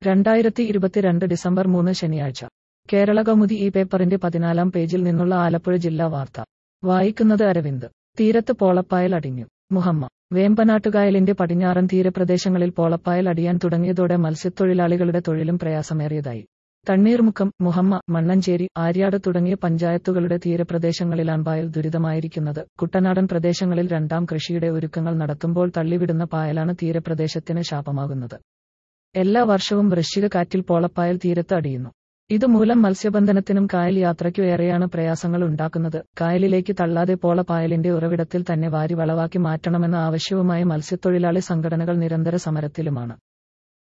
രണ്ടായിരത്തി ഇരുപത്തിരണ്ട് ഡിസംബർ മൂന്ന് ശനിയാഴ്ച കേരള കൗമുദി ഈ പേപ്പറിന്റെ പതിനാലാം പേജിൽ നിന്നുള്ള ആലപ്പുഴ ജില്ലാ വാർത്ത വായിക്കുന്നത് അരവിന്ദ് തീരത്ത് പോളപ്പായൽ അടിഞ്ഞു മുഹമ്മ വേമ്പനാട്ടുകായലിന്റെ പടിഞ്ഞാറൻ തീരപ്രദേശങ്ങളിൽ പോളപ്പായൽ അടിയാൻ തുടങ്ങിയതോടെ മത്സ്യത്തൊഴിലാളികളുടെ തൊഴിലും പ്രയാസമേറിയതായി തണ്ണീർമുക്കം മുഹമ്മ മണ്ണഞ്ചേരി ആര്യാട് തുടങ്ങിയ പഞ്ചായത്തുകളുടെ തീരപ്രദേശങ്ങളിലാണ് പായൽ ദുരിതമായിരിക്കുന്നത് കുട്ടനാടൻ പ്രദേശങ്ങളിൽ രണ്ടാം കൃഷിയുടെ ഒരുക്കങ്ങൾ നടത്തുമ്പോൾ തള്ളിവിടുന്ന പായലാണ് തീരപ്രദേശത്തിന് ശാപമാകുന്നത് എല്ലാ വർഷവും വൃശ്ചിക കാറ്റിൽ പോളപ്പായൽ തീരത്ത് അടിയുന്നു ഇതുമൂലം മത്സ്യബന്ധനത്തിനും കായൽ യാത്രയ്ക്കും ഏറെയാണ് പ്രയാസങ്ങൾ ഉണ്ടാക്കുന്നത് കായലിലേക്ക് തള്ളാതെ പോള പായലിന്റെ ഉറവിടത്തിൽ തന്നെ വാരി വളവാക്കി മാറ്റണമെന്ന ആവശ്യവുമായി മത്സ്യത്തൊഴിലാളി സംഘടനകൾ നിരന്തര സമരത്തിലുമാണ്